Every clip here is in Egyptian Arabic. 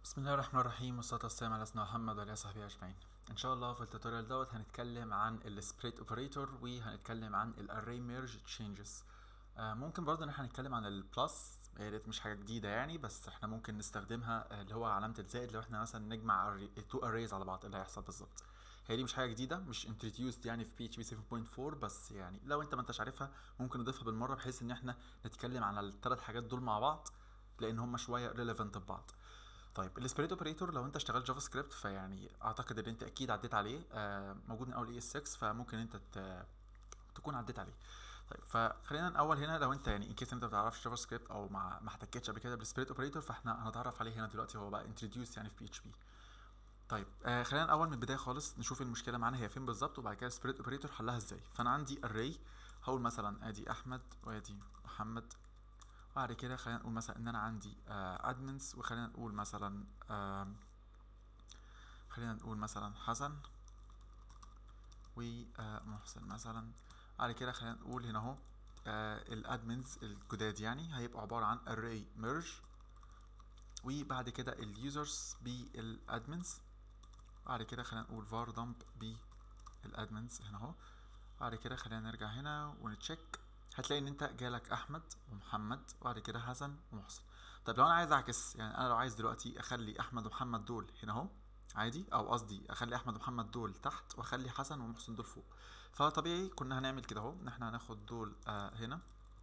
بسم الله الرحمن الرحيم والصلاة والسلام على سيدنا محمد وعلى صحبه أجمعين إن شاء الله في التوتوريال دوت هنتكلم عن السبريت اوبريتور وهنتكلم عن الاري ميرج تشينجز ممكن برضه ان احنا نتكلم عن البلس هي ديت مش حاجة جديدة يعني بس احنا ممكن نستخدمها آه، اللي هو علامة الزائد لو احنا مثلا نجمع تو اريز على بعض إيه اللي هيحصل بالظبط هي دي مش حاجة جديدة مش introduced يعني في PHP 7.4 بس يعني لو انت ما انتش عارفها ممكن نضيفها بالمرة بحيث ان احنا نتكلم عن الثلاث حاجات دول مع بعض لان هم شوية relevant ببعض طيب السبريت اوبريتور لو انت اشتغلت جافا سكريبت فيعني اعتقد ان انت اكيد عديت عليه آه موجود من اول اي اس 6 فممكن انت ت- تكون عديت عليه طيب فخلينا الاول هنا لو انت يعني ان كيس انت ما بتعرفش جافا سكريبت او ما ما احتكتش قبل كده بالسبريت اوبريتور فاحنا هنتعرف عليه هنا دلوقتي هو بقى انتروديوس يعني في بي اتش بي طيب آه خلينا الاول من البدايه خالص نشوف المشكله معانا هي فين بالظبط وبعد كده السبريت اوبريتور حلها ازاي فانا عندي اري هقول مثلا ادي احمد وادي محمد وبعد كده خلينا نقول مثلا ان انا عندي ادمنز وخلينا نقول مثلا آم، خلينا نقول مثلا حسن ومحسن مثلا بعد كده خلينا نقول هنا اهو الادمنز الجداد يعني هيبقوا عبارة عن array merge وبعد كده اليوزرز بالادمنز بعد كده خلينا نقول var dump بالادمنز هنا اهو بعد كده خلينا نرجع هنا ونتشيك هتلاقي ان انت جالك احمد ومحمد وبعد كده حسن ومحسن طب لو انا عايز اعكس يعني انا لو عايز دلوقتي اخلي احمد ومحمد دول هنا اهو عادي او قصدي اخلي احمد ومحمد دول تحت واخلي حسن ومحسن دول فوق فطبيعي كنا هنعمل كده اهو ان احنا هناخد دول آه هنا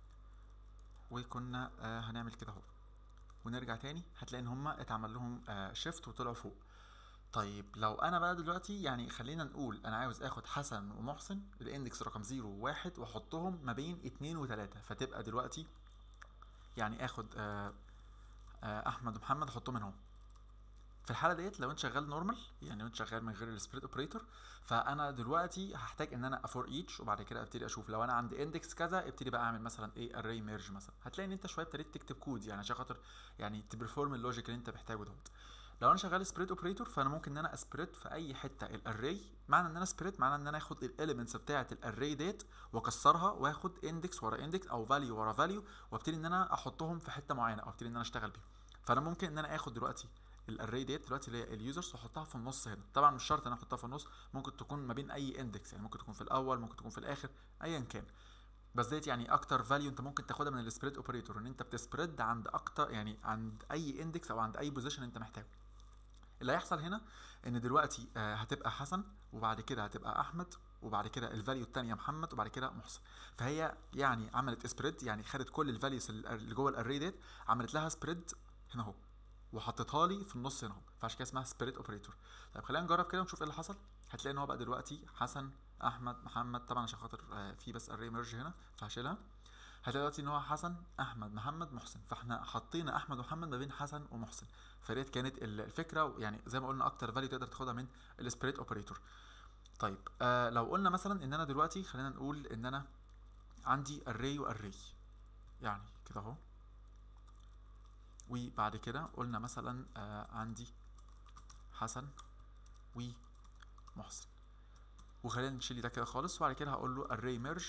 وكنا آه هنعمل كده اهو ونرجع تاني هتلاقي ان هما اتعمل لهم آه شيفت وطلعوا فوق طيب لو انا بقى دلوقتي يعني خلينا نقول انا عاوز اخد حسن ومحسن الاندكس رقم زيرو وواحد واحطهم ما بين اتنين وتلاتة فتبقى دلوقتي يعني اخد آه آه احمد ومحمد احطهم هنا اهو في الحاله ديت لو انت شغال نورمال يعني لو انت شغال من غير السبريت اوبريتور فانا دلوقتي هحتاج ان انا افور ايتش وبعد كده ابتدي اشوف لو انا عندي اندكس كذا ابتدي بقى اعمل مثلا ايه اري ميرج مثلا هتلاقي ان انت شويه ابتديت تكتب كود يعني عشان خاطر يعني تبرفورم اللوجيك اللي انت محتاجه دوت لو انا شغال سبريت اوبريتور فانا ممكن ان انا اسبريت في اي حته الاري معنى ان انا سبريت معنى ان انا اخد الاليمنتس بتاعه الاري ديت واكسرها واخد اندكس ورا اندكس او فاليو ورا فاليو وابتدي ان انا احطهم في حته معينه او ابتدي ان انا اشتغل بيهم فانا ممكن ان انا اخد دلوقتي الاري ديت دلوقتي اللي هي اليوزرز واحطها في النص هنا طبعا مش شرط ان انا احطها في النص ممكن تكون ما بين اي اندكس يعني ممكن تكون في الاول ممكن تكون في الاخر ايا كان بس ديت يعني اكتر فاليو انت ممكن تاخدها من السبريد اوبريتور ان انت بتسبريد عند اكتر يعني عند اي اندكس او عند اي بوزيشن انت محتاجه اللي هيحصل هنا ان دلوقتي آه، هتبقى حسن وبعد كده هتبقى احمد وبعد كده الفاليو الثانيه محمد وبعد كده محسن فهي يعني عملت سبريد يعني خدت كل الفاليوز اللي جوه الاري ديت عملت لها سبريد هنا اهو وحطيتها لي في النص هنا اهو فعشان كده اسمها سبريت اوبريتور طيب خلينا نجرب كده ونشوف ايه اللي حصل هتلاقي ان هو بقى دلوقتي حسن احمد محمد طبعا عشان خاطر آه، في بس اري ميرج هنا فهشيلها هتلاقي دلوقتي ان هو حسن احمد محمد محسن فاحنا حطينا احمد ومحمد ما بين حسن ومحسن فديت كانت ال- الفكره يعني زي ما قلنا اكتر فاليو تقدر تاخدها من السبريت اوبريتور طيب آه لو قلنا مثلا ان انا دلوقتي خلينا نقول ان انا عندي array وarray يعني كده اهو وبعد كده قلنا مثلا آه عندي حسن ومحسن وخلينا نشيل ده كده خالص وبعد كده هقول له array merge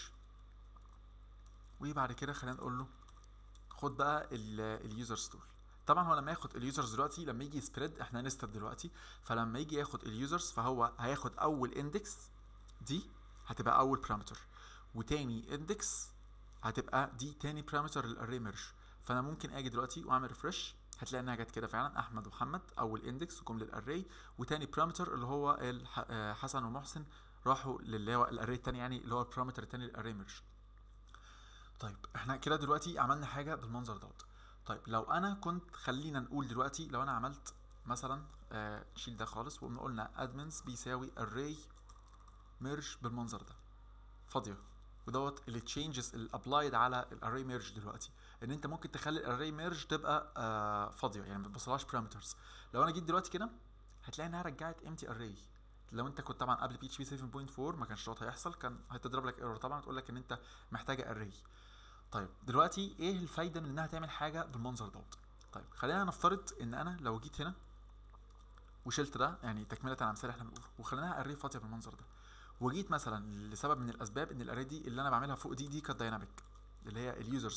وبعد كده خلينا نقول له خد بقى اليوزرز دول طبعا هو لما ياخد اليوزرز دلوقتي لما يجي سبريد احنا نستر دلوقتي فلما يجي ياخد اليوزرز فهو هياخد اول اندكس دي هتبقى اول بارامتر وتاني اندكس هتبقى دي تاني بارامتر للاري ميرج فانا ممكن اجي دلوقتي واعمل ريفرش هتلاقي انها جت كده فعلا احمد ومحمد اول اندكس جم للاري وتاني بارامتر اللي هو الح- آه، حسن ومحسن راحوا للي هو الاري التاني يعني اللي هو البارامتر التاني للاري ميرج طيب احنا كده دلوقتي عملنا حاجه بالمنظر دوت طيب لو انا كنت خلينا نقول دلوقتي لو انا عملت مثلا آه نشيل ده خالص وقلنا قلنا admins بيساوي array merge بالمنظر ده فاضيه ودوت اللي تشينجز اللي ابلايد على الاري ميرج دلوقتي ان انت ممكن تخلي الاري ميرج تبقى آه فاضيه يعني ما تبصلهاش بارامترز لو انا جيت دلوقتي كده هتلاقي انها رجعت امتي اري لو انت كنت طبعا قبل بي اتش بي 7.4 ما كانش دوت هيحصل كان هتضرب لك ايرور طبعا تقول لك ان انت محتاجه اري طيب دلوقتي ايه الفايده من انها تعمل حاجه بالمنظر دوت طيب خلينا نفترض ان انا لو جيت هنا وشلت ده يعني تكمله على مثال احنا بنقوله وخليناها اري فاضيه بالمنظر ده وجيت مثلا لسبب من الاسباب ان الاري دي اللي انا بعملها فوق دي دي كانت دايناميك اللي هي اليوزرز ديت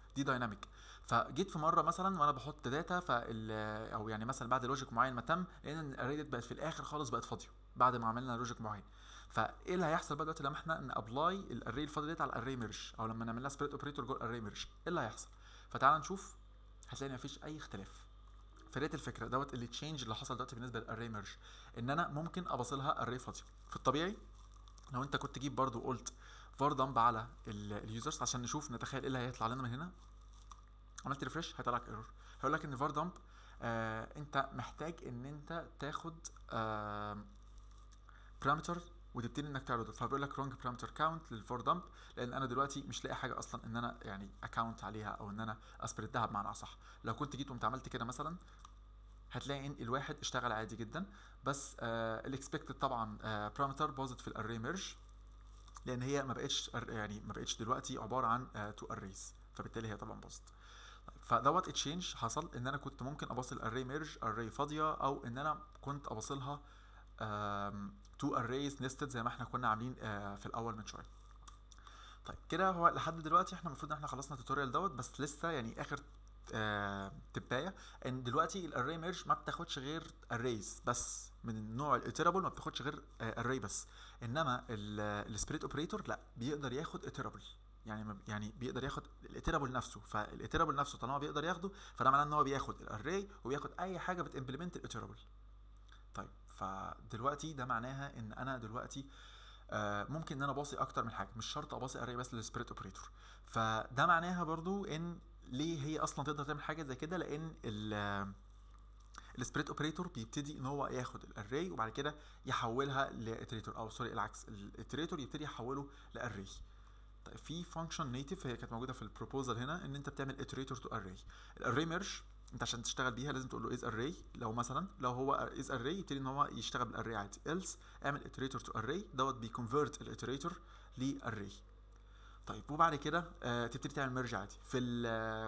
دي دايناميك فجيت في مره مثلا وانا بحط داتا فال او يعني مثلا بعد لوجيك معين ما تم لان الاري ديت بقت في الاخر خالص بقت فاضيه بعد ما عملنا لوجيك معين فايه اللي هيحصل بقى دلوقتي لما احنا نابلاي الاري الفاضي ديت على الاري ميرج او لما نعمل لها سبريت اوبريتور جوه الاري ميرج ايه اللي هيحصل فتعال نشوف هتلاقي مفيش اي اختلاف فريت الفكره دوت اللي تشينج اللي حصل دلوقتي بالنسبه للاري ميرج ان انا ممكن ابصلها اري فاضيه في الطبيعي لو انت كنت جيب برضو قلت فار دمب على اليوزرز عشان نشوف نتخيل ايه اللي هيطلع لنا من هنا عملت ريفرش هيطلع لك ايرور هيقول لك ان فار دمب آه انت محتاج ان انت تاخد آه بارامتر وتبتدي انك تعرضه فبيقول لك رونج بارامتر كاونت للفور دمب لان انا دلوقتي مش لاقي حاجه اصلا ان انا يعني اكاونت عليها او ان انا اسبريدها بمعنى اصح لو كنت جيت وقمت عملت كده مثلا هتلاقي ان الواحد اشتغل عادي جدا بس آه الاكسبكتد طبعا آه بارامتر باظت في الاري ميرج لان هي ما بقتش يعني ما بقتش دلوقتي عباره عن تو اريز فبالتالي هي طبعا باظت فدوت اتشينج حصل ان انا كنت ممكن ابصل اري ميرج اري فاضيه او ان انا كنت ابصلها تو اريز نستد زي ما احنا كنا عاملين آه في الاول من شويه طيب كده هو لحد دلوقتي احنا المفروض ان احنا خلصنا التوتوريال دوت بس لسه يعني اخر آه تبايه ان دلوقتي الاري ميرج ما بتاخدش غير اريز بس من النوع الايترابل ما بتاخدش غير اري آه بس انما السبريت اوبريتور لا بيقدر ياخد ايترابل يعني يعني بيقدر ياخد الايترابل نفسه فالايترابل نفسه طالما بيقدر ياخده فده معناه ان هو بياخد الاري وبياخد اي حاجه بتمبلمنت الايترابل طيب فدلوقتي ده معناها ان انا دلوقتي آه ممكن ان انا باصي اكتر من حاجه مش شرط اباصي اري بس للسبريت اوبريتور فده معناها برضو ان ليه هي اصلا تقدر تعمل حاجه زي كده لان السبريت اوبريتور بيبتدي ان هو ياخد الاري وبعد كده يحولها لاتريتور او سوري العكس الاتريتور يبتدي يحوله لاري طيب في فانكشن نيتف هي كانت موجوده في البروبوزال هنا ان انت بتعمل اتريتور تو اري الاري ميرج انت عشان تشتغل بيها لازم تقول له از اري لو مثلا لو هو از اري يبتدي ان هو يشتغل بالاري عادي else اعمل اتريتور تو اري دوت بيكونفرت الاتريتور لاري طيب وبعد كده آه تبتدي تعمل ميرج عادي في ال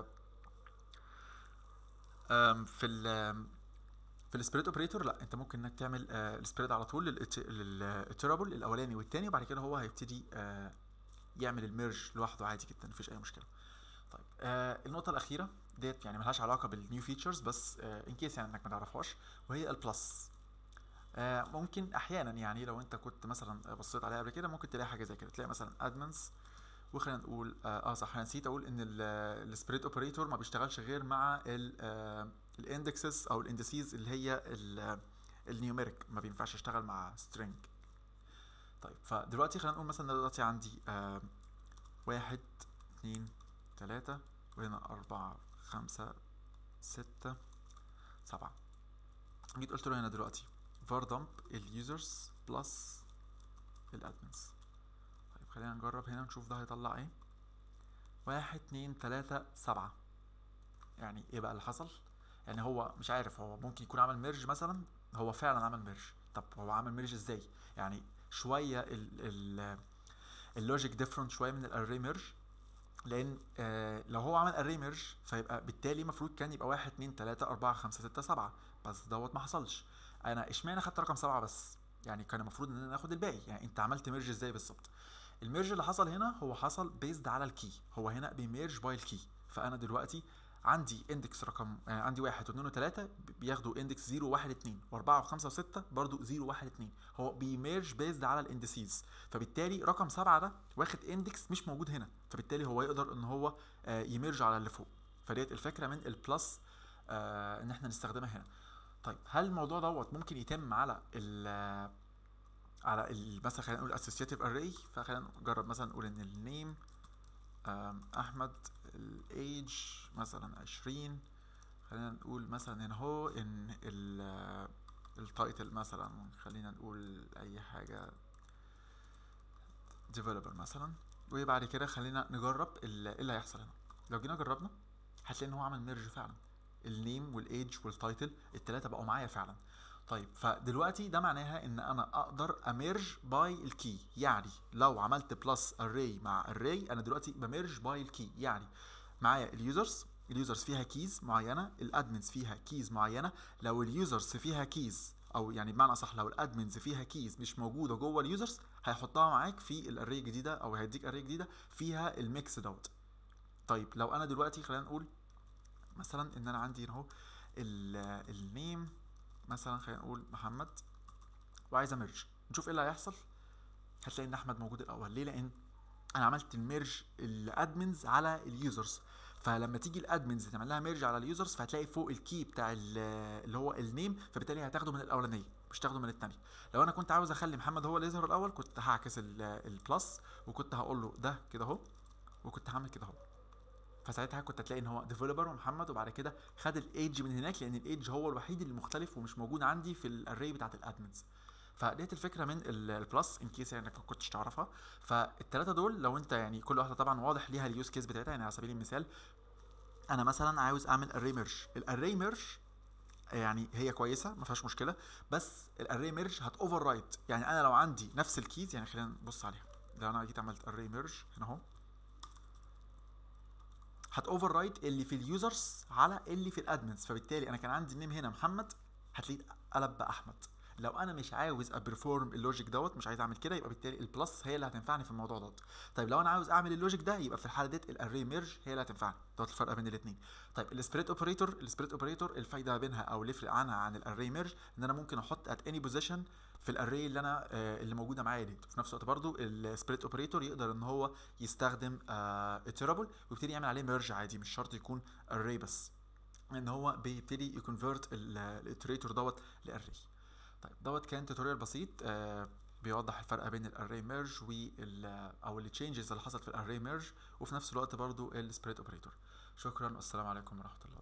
في ال في السبريد اوبريتور لا انت ممكن انك تعمل آه السبريد على طول للترابل الاولاني والتاني وبعد كده هو هيبتدي آه يعمل الميرج لوحده عادي جدا مفيش اي مشكله طيب آه النقطه الاخيره ديت يعني ملهاش علاقه بالنيو فيتشرز بس ان آه كيس يعني انك ما تعرفهاش وهي البلس آه ممكن احيانا يعني لو انت كنت مثلا بصيت عليها قبل كده ممكن تلاقي حاجه زي كده تلاقي مثلا ادمنز وخلينا نقول اه, آه صح انا نسيت اقول ان السبريد اوبريتور ما بيشتغلش غير مع الاندكسز او الاندسيز اللي هي النيوميريك ما بينفعش يشتغل مع سترينج طيب فدلوقتي خلينا نقول مثلا دلوقتي عندي آه واحد اتنين تلاتة وهنا أربعة خمسة ستة سبعة جيت قلت له هنا دلوقتي var dump اليوزرز بلس الادمنز طيب خلينا نجرب هنا نشوف ده هيطلع ايه واحد اتنين تلاتة سبعة يعني ايه بقى اللي حصل يعني هو مش عارف هو ممكن يكون عمل ميرج مثلا هو فعلا عمل ميرج طب هو عمل ميرج ازاي يعني شويه ال ال اللوجيك ديفرنت شويه من الاري ميرج لان آه لو هو عمل اري ميرج فيبقى بالتالي المفروض كان يبقى 1 2 3 4 5 6 7 بس دوت ما حصلش انا اشمعنى خدت رقم 7 بس يعني كان المفروض ان انا ناخد الباقي يعني انت عملت ميرج ازاي بالظبط الميرج اللي حصل هنا هو حصل بيزد على الكي هو هنا بيميرج باي الكي فانا دلوقتي عندي اندكس رقم آه عندي واحد واثنين وثلاثة بياخدوا اندكس 0 1 2 و4 و5 و6 برضو 0 1 2 هو بيميرج بيزد على الاندسيز فبالتالي رقم 7 ده واخد اندكس مش موجود هنا فبالتالي هو يقدر ان هو آه يميرج على اللي فوق فديت الفكره من البلس آه ان احنا نستخدمها هنا طيب هل الموضوع دوت ممكن يتم على ال على ال مثلا خلينا نقول اسوسياتيف اري فخلينا نجرب مثلا نقول ان النيم احمد الايج مثلا عشرين خلينا نقول مثلا هنا هو ان التايتل مثلا خلينا نقول اي حاجة developer مثلا وبعد كده خلينا نجرب ايه اللي هيحصل هنا لو جينا جربنا هتلاقي ان هو عمل ميرج فعلا النيم والايج والتايتل التلاتة بقوا معايا فعلا طيب فدلوقتي ده معناها ان انا اقدر اميرج باي الكي يعني لو عملت بلس اري مع اري انا دلوقتي بميرج باي الكي يعني معايا اليوزرز اليوزرز فيها كيز معينه الادمنز فيها كيز معينه لو اليوزرز فيها كيز او يعني بمعنى اصح لو الادمنز فيها كيز مش موجوده جوه اليوزرز هيحطها معاك في الاري الجديده او هيديك اري جديده فيها الميكس دوت طيب لو انا دلوقتي خلينا نقول مثلا ان انا عندي هنا اهو النيم مثلا خلينا نقول محمد وعايز امرج نشوف ايه اللي هيحصل هتلاقي ان احمد موجود الاول ليه لان انا عملت الميرج الادمنز على اليوزرز فلما تيجي الادمنز تعمل لها ميرج على اليوزرز فهتلاقي فوق الكي بتاع اللي هو النيم فبالتالي هتاخده من الاولانيه مش تاخده من الثانيه لو انا كنت عاوز اخلي محمد هو اللي يظهر الاول كنت هعكس البلس وكنت هقول له ده كده اهو وكنت هعمل كده اهو فساعتها كنت هتلاقي ان هو ديفلوبر ومحمد وبعد كده خد الايدج من هناك لان الايدج هو الوحيد اللي مختلف ومش موجود عندي في الاري بتاعت الادمنز فديت الفكره من البلس ان كيس يعني انك ما كنتش تعرفها فالثلاثه دول لو انت يعني كل واحده طبعا واضح ليها اليوز كيس بتاعتها يعني على سبيل المثال انا مثلا عاوز اعمل اري ميرج الاري ميرج يعني هي كويسه ما فيهاش مشكله بس الاري ميرج هت اوفر رايت يعني انا لو عندي نفس الكيز يعني خلينا نبص عليها لو انا جيت عملت اري ميرج هنا اهو هت اوفر رايت اللي في اليوزرز على اللي في الادمنز فبالتالي انا كان عندي النيم هنا محمد هتلاقيه قلب باحمد لو انا مش عاوز ابرفورم اللوجيك دوت مش عايز اعمل كده يبقى بالتالي البلس هي اللي هتنفعني في الموضوع دوت طيب لو انا عاوز اعمل اللوجيك ده يبقى في الحاله ديت الاري ميرج هي اللي هتنفعني دوت الفرق بين الاثنين طيب السبريت اوبريتور السبريت اوبريتور الفايده بينها او اللي يفرق عنها عن الاري ميرج ان انا ممكن احط ات اني بوزيشن في الاري اللي انا آه اللي موجوده معايا دي في نفس الوقت برضو السبريت اوبريتور يقدر ان هو يستخدم اترابل ويبتدي يعمل عليه ميرج عادي مش شرط يكون اري بس ان هو بيبتدي يكونفرت الاتريتور دوت لاري طيب دوت كان توتوريال بسيط آه بيوضح الفرق بين الاري ميرج وال او التشينجز اللي حصلت في الاري ميرج وفي نفس الوقت برضو السبريت اوبريتور شكرا والسلام عليكم ورحمه الله